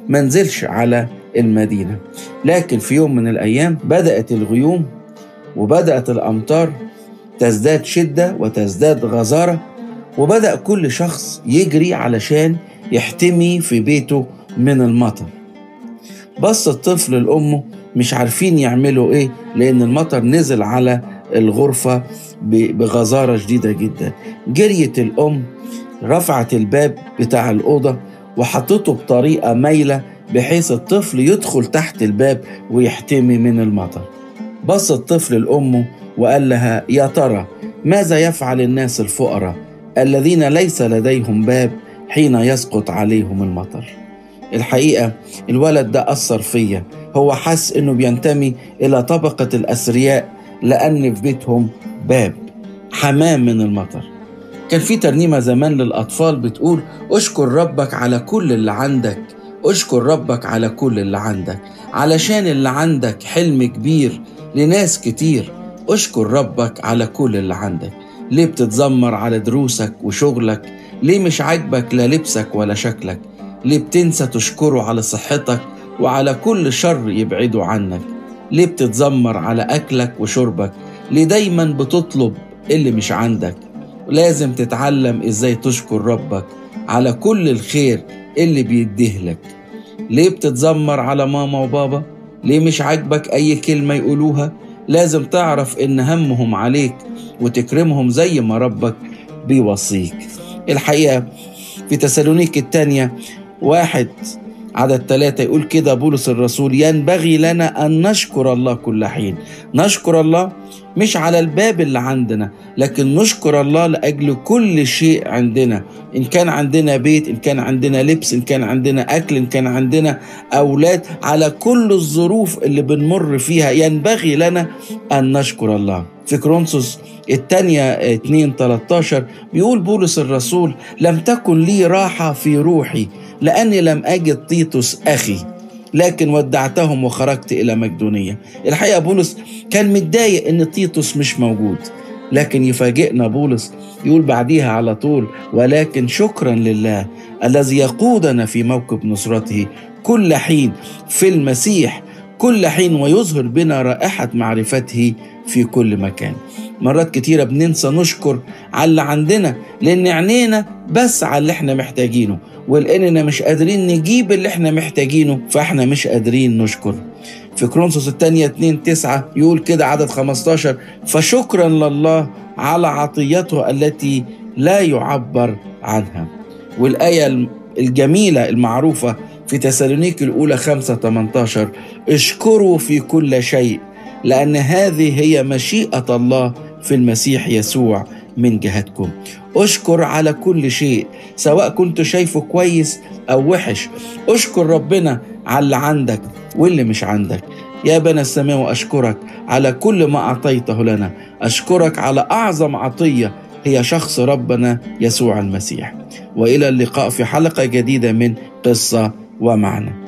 منزلش على المدينة لكن في يوم من الأيام بدأت الغيوم وبدأت الأمطار تزداد شدة وتزداد غزارة وبدأ كل شخص يجري علشان يحتمي في بيته من المطر بص الطفل لأمه مش عارفين يعملوا إيه لأن المطر نزل على الغرفة بغزارة شديدة جدا جريت الأم رفعت الباب بتاع الأوضة وحطته بطريقة مايلة بحيث الطفل يدخل تحت الباب ويحتمي من المطر بص الطفل لأمه وقال لها يا ترى ماذا يفعل الناس الفقراء الذين ليس لديهم باب حين يسقط عليهم المطر الحقيقة الولد ده أثر فيا هو حس إنه بينتمي إلى طبقة الأثرياء لأن في بيتهم باب حمام من المطر كان في ترنيمة زمان للأطفال بتقول أشكر ربك على كل اللي عندك أشكر ربك على كل اللي عندك علشان اللي عندك حلم كبير لناس كتير أشكر ربك على كل اللي عندك ليه بتتذمر على دروسك وشغلك ليه مش عاجبك لا لبسك ولا شكلك ليه بتنسى تشكره على صحتك وعلى كل شر يبعده عنك ليه بتتذمر على أكلك وشربك ليه دايما بتطلب اللي مش عندك لازم تتعلم ازاي تشكر ربك على كل الخير اللي بيديهلك ليه بتتذمر على ماما وبابا ليه مش عاجبك اي كلمة يقولوها لازم تعرف ان همهم عليك وتكرمهم زي ما ربك بيوصيك الحقيقة في تسالونيك التانية واحد عدد ثلاثة يقول كده بولس الرسول ينبغي لنا أن نشكر الله كل حين نشكر الله مش على الباب اللي عندنا لكن نشكر الله لأجل كل شيء عندنا إن كان عندنا بيت إن كان عندنا لبس إن كان عندنا أكل إن كان عندنا أولاد على كل الظروف اللي بنمر فيها ينبغي لنا أن نشكر الله في كرونسوس الثانية 2 13 بيقول بولس الرسول لم تكن لي راحة في روحي لأني لم أجد تيتوس أخي لكن ودعتهم وخرجت إلى مقدونية الحقيقة بولس كان متضايق إن تيتوس مش موجود لكن يفاجئنا بولس يقول بعديها على طول ولكن شكرا لله الذي يقودنا في موكب نصرته كل حين في المسيح كل حين ويظهر بنا رائحة معرفته في كل مكان مرات كتيرة بننسى نشكر على اللي عندنا لأن عينينا بس على اللي احنا محتاجينه ولأننا مش قادرين نجيب اللي احنا محتاجينه فاحنا مش قادرين نشكر في كرونسوس الثانية 2 9 يقول كده عدد 15 فشكرا لله على عطيته التي لا يعبر عنها والآية الجميلة المعروفة في تسالونيك الأولى 5 18 اشكروا في كل شيء لأن هذه هي مشيئة الله في المسيح يسوع من جهتكم اشكر على كل شيء سواء كنت شايفه كويس أو وحش اشكر ربنا على اللي عندك واللي مش عندك يا بنا السماء وأشكرك على كل ما أعطيته لنا أشكرك على أعظم عطية هي شخص ربنا يسوع المسيح وإلى اللقاء في حلقة جديدة من قصة ومعنى